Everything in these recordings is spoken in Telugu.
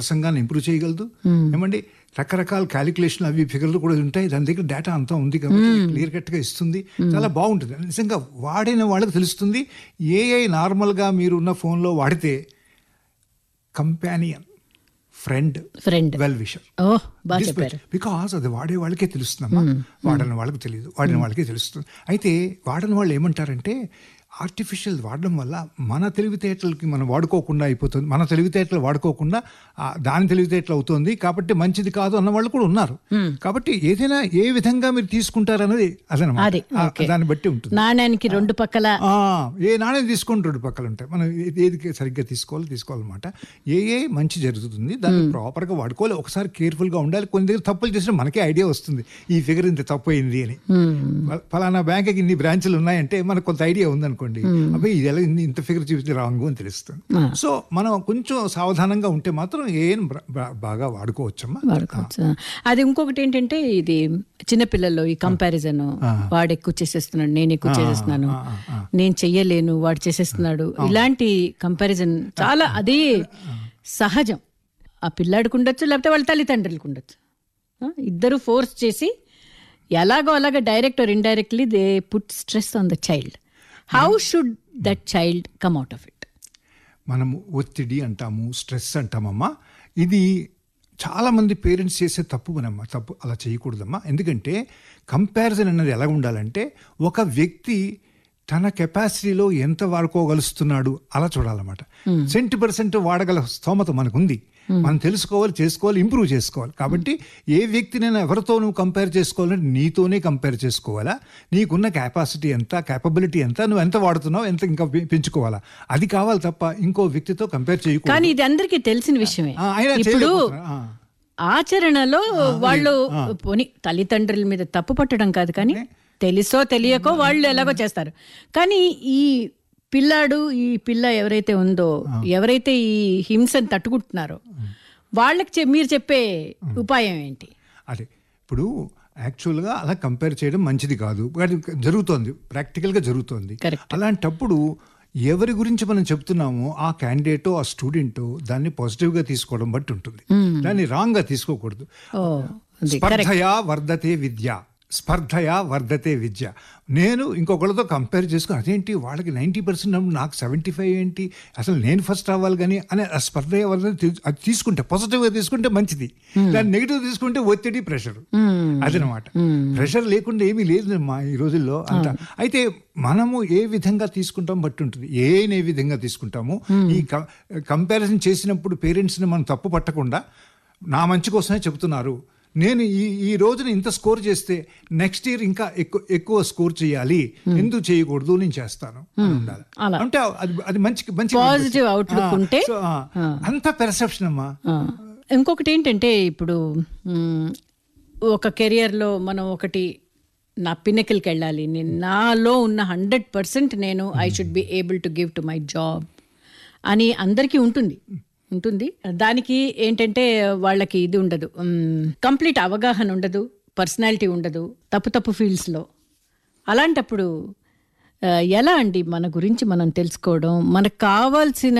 ప్రసంగాన్ని ఇంప్రూవ్ చేయగలదు ఏమండి రకరకాల క్యాలిక్యులేషన్ అవి ఫిగర్లు కూడా ఉంటాయి దాని దగ్గర డేటా అంతా ఉంది కాబట్టి క్లియర్ కట్ గా ఇస్తుంది చాలా బాగుంటుంది నిజంగా వాడిన వాళ్ళకి తెలుస్తుంది ఏఐ నార్మల్ గా మీరు ఉన్న ఫోన్ లో వాడితే companion friend friend well wisher ఓ బాగా చెప్పారు బికాస్ అది వాడే వాళ్ళకే తెలుస్తుందమ్మా వాడని వాళ్ళకి తెలియదు వాడిన వాళ్ళకే తెలుస్తుంది అయితే వాడని వాళ్ళు ఏమంటారంటే ఆర్టిఫిషియల్ వాడడం వల్ల మన తెలివితేటలకి మనం వాడుకోకుండా అయిపోతుంది మన తెలివితేటలు వాడుకోకుండా ఆ, దాని తెలివితేటలు అవుతుంది కాబట్టి మంచిది కాదు అన్న వాళ్ళు కూడా ఉన్నారు కాబట్టి ఏదైనా ఏ విధంగా మీరు తీసుకుంటారన్నది అదనమాట అది, ఆ, ఓకే. దాన్ని బట్టి ఉంటుంది నాణ్యానికి రెండు పక్కల ఆ, ఏ నాణ్యం తీసుకొని రెండు పక్కలు ఉంటాయి మనం ఏది- ఏది సరిగ్గా తీసుకోవాలి తీసుకోవాలన్నమాట ఏ ఏ మంచి జరుగుతుంది దాన్ని ప్రాపర్గా వాడుకోవాలి ఒకసారి కేర్ఫుల్గా ఉండాలి కొన్ని దగ్గర తప్పులు చేసినా మనకే ఐడియా వస్తుంది ఈ ఫిగర్ ఇంత తప్పు అయింది అని ఫ- ఫలానా బ్యాంక్కి ఇన్ని బ్రాంచ్లు ఉన్నాయంటే మనకు కొంత ఐడియా ఉందనుకోండి అబ్బాయి ఇది ఎలా ఇన్ని- ఇంత ఫిగర్ చూపిస్తే రాంగ్ అని తెలుస్తుంది సో మనం కొంచెం సావధానంగా ఉంటే మాత్రం ఏం బ్ర- బా- బాగా వాడుకోవచ్చమ్మా వాడుకోవచ్చు అది ఇంకొకటి ఏంటంటే ఇది చిన్నపిల్లల్లో ఈ కంపారిజన్ వాడు ఎక్కువ చేసేస్తున్నాడు నేను ఎక్కువ చేసేస్తున్నాను నేను చెయ్యలేను వాడు చేసేస్తున్నాడు ఇలాంటి కంపారిజన్ చాలా అది సహజం ఆ పిల్లాడికి ఉండొచ్చు లేకపోతే వాళ్ళ తల్లిదండ్రులకు ఉండొచ్చు ఆ, ఇద్దరు ఫోర్స్ చేసి ఎలాగో అలాగ direct or indirectly they put stress on the child how should that child come out of it మనము ఒత్తిడి అంటాము స్ట్రెస్ అంటామమ్మా ఇది చాలా మంది పేరెంట్స్ చేసే తప్పు మనమ్మ తప్పు అలా చేయకూడదమ్మా ఎందుకంటే కంపారిజన్ అన్నది ఎలా ఉండాలంటే ఒక వ్యక్తి తన కెపాసిటీలో ఎంత వాడుకోగలుస్తున్నాడు అలా చూడాలన్నమాట సెంటీ పర్సెంట్ వాడగల స్తోమత మనకుంది మనం తెలుసుకోవాలి చేసుకోవాలి ఇంప్రూవ్ చేసుకోవాలి కాబట్టి ఏ వ్యక్తినైనా ఎవరితో నువ్వు కంపేర్ చేసుకోవాలంటే నీతోనే కంపేర్ చేసుకోవాలా నీకున్న కెపాసిటీ ఎంత క్యాపబిలిటీ ఎంత నువ్వు ఎంత వాడుతున్నావు ఎంత ఇంకా పె- పెంచుకోవాలా అది కావాలి తప్ప ఇంకో వ్యక్తితో కంపేర్ చేయకూడదు కానీ ఇది అందరికీ తెలిసిన విషయమే ఆ, అయినా ఇప్పుడు చేయలేకపోతున్నారు. ఆ. ఆచరణలో వాళ్ళు పోని తల్లిదండ్రుల మీద తప్పు పట్టడం కాదు కానీ తెలుసో తెలియకో వాళ్ళు ఎలాగో చేస్తారు కానీ ఈ పిల్లాడు ఈ పిల్ల ఎవరైతే ఉందో ఎవరైతే ఈ హింసను తట్టుకుంటున్నారో వాళ్ళకి చె- మీరు చెప్పే ఉపాయం ఏంటి అదే ఇప్పుడు యాక్చువల్గా అలా కంపేర్ చేయడం మంచిది కాదు కానీ జరుగుతోంది ప్రాక్టికల్గా జరుగుతోంది Correct. అలాంటప్పుడు ఎవరి గురించి మనం చెప్తున్నామో ఆ క్యాండిడేటో ఆ స్టూడెంటో దాన్ని పాజిటివ్గా తీసుకోవడం బట్టి ఉంటుంది దాన్ని రాంగ్గా తీసుకోకూడదు ఓ అది స్పర్ధయా వర్ధతే విద్య స్పర్ధయా వర్ధతే విద్య నేను ఇంకొకళ్ళతో కంపేర్ చేసుకుని అదేంటి వాళ్ళకి నైంటీ పర్సెంట్ నాకు సెవెంటీ ఫైవ్ ఏంటి అసలు నేను ఫస్ట్ అవ్వాలి కానీ అనే ఆ స్పర్ధ వర్ధత తీ- అది తీసుకుంటే పాజిటివ్గా తీసుకుంటే మంచిది దాన్ని నెగిటివ్ తీసుకుంటే ఒత్తిడి ప్రెషర్ అదనమాట ప్రెషర్ లేకుండా ఏమీ లేదు మా ఈ రోజుల్లో అంత అయితే మనము ఏ విధంగా తీసుకుంటాం బట్టి ఉంటుంది ఏని ఏ విధంగా తీసుకుంటాము ఈ కంపారిజన్ చేసినప్పుడు పేరెంట్స్ని మనం తప్పు పట్టకుండా నా మంచి కోసమే చెబుతున్నారు నేను ఈ ఈ రోజున ఇంత స్కోర్ చేస్తే నెక్స్ట్ ఇయర్ ఇంకా ఎక్కువ ఎక్కువ స్కోర్ చేయాలి ఎందుకు చేయకూడదు నేను చేస్తాను అని ఉండాలి అలా. అంటే అది అది మంచి మంచి పాజిటివ్ అవుట్లుక్ ఉంటే సో, ఆ, అంత పెర్సెప్షన్ అమ్మా ఆ, ఇంకొకటి ఏంటంటే ఇప్పుడు మ్, ఒక కెరియర్లో మనం ఒకటి నా పిన్నకిల్కి వెళ్ళాలి నేను నాలో ఉన్న హండ్రెడ్ పర్సెంట్ నేను I should be able to give to my job అని అందరికీ ఉంటుంది ఉంటుంది దానికి ఏంటంటే వాళ్ళకి ఇది ఉండదు కంప్లీట్ అవగాహన ఉండదు పర్సనాలిటీ ఉండదు తప్పు తప్పు ఫీల్డ్స్లో అలాంటప్పుడు ఆ, ఎలా అండి మన గురించి మనం తెలుసుకోవడం మనకు కావాల్సిన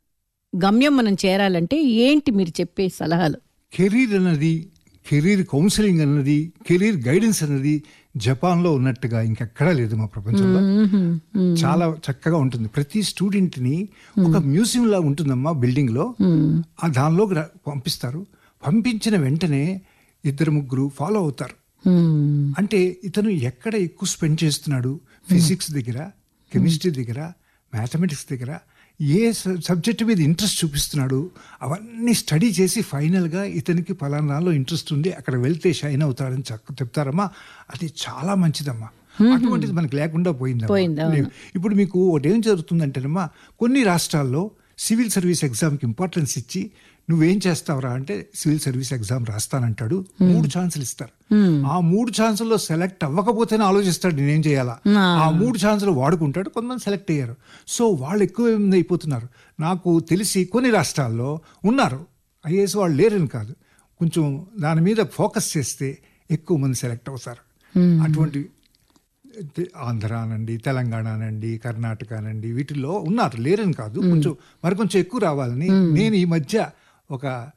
గమ్యం మనం చేరాలంటే ఏంటి మీరు చెప్పే సలహాలు కెరీర్ అన్నది కెరీర్ కౌన్సిలింగ్ అన్నది కెరీర్ గైడెన్స్ అన్నది జపాన్లో ఉన్నట్టుగా ఇంకెక్కడా లేదు మా ప్రపంచంలో చాలా చక్కగా ఉంటుంది ప్రతి స్టూడెంట్ ని ఒక మ్యూజియం లా ఉంటుందమ్మా బిల్డింగ్ లో ఆ దానిలోకి రా- పంపిస్తారు పంపించిన వెంటనే ఇద్దరు ముగ్గురు ఫాలో అవుతారు మ్మ్. అంటే ఇతను ఎక్కడ ఎక్కువ స్పెండ్ చేస్తున్నాడు ఫిజిక్స్ దగ్గర కెమిస్ట్రీ దగ్గర మ్యాథమెటిక్స్ దగ్గర ఏ సబ్జెక్ట్ మీద ఇంట్రెస్ట్ చూపిస్తున్నాడు అవన్నీ స్టడీ చేసి ఫైనల్గా ఇతనికి ఫలానాలో ఇంట్రెస్ట్ ఉంది అక్కడ వెళ్తే షైన్ అవుతాడని చక్క చెప్తారమ్మా అది చాలా మంచిదమ్మా అటువంటిది మనకి లేకుండా పోయింది, పోయిందమ్మా లేవు. ఇప్పుడు మీకు ఒకటి ఏం జరుగుతుందంటేనమ్మా కొన్ని రాష్ట్రాల్లో సివిల్ సర్వీస్ ఎగ్జామ్కి ఇంపార్టెన్స్ ఇచ్చి నువ్వేం చేస్తావురా అంటే సివిల్ సర్వీస్ ఎగ్జామ్ రాస్తానంటాడు మూడు ఛాన్సులు ఇస్తారు ఆ మూడు ఛాన్సుల్లో సెలెక్ట్ అవ్వకపోతేనే ఆలోచిస్తాడు నేనేం చేయాలా ఆ మూడు ఛాన్సులు వాడుకుంటాడు కొంతమంది సెలెక్ట్ అయ్యారు సో వాళ్ళు ఎక్కువ మంది అయిపోతున్నారు నాకు తెలిసి కొన్ని రాష్ట్రాల్లో ఉన్నారు ఐఏఎస్ వాళ్ళు లేరని కాదు కొంచెం దాని మీద ఫోకస్ చేస్తే ఎక్కువ మంది సెలెక్ట్ అవుతారు అటువంటి తె- ఆంధ్ర అనండి తెలంగాణ అనండి కర్ణాటక అనండి వీటిల్లో ఉన్నారు లేరని కాదు కొంచెం మరి కొంచెం ఎక్కువ రావాలని నేను ఈ మధ్య ఒక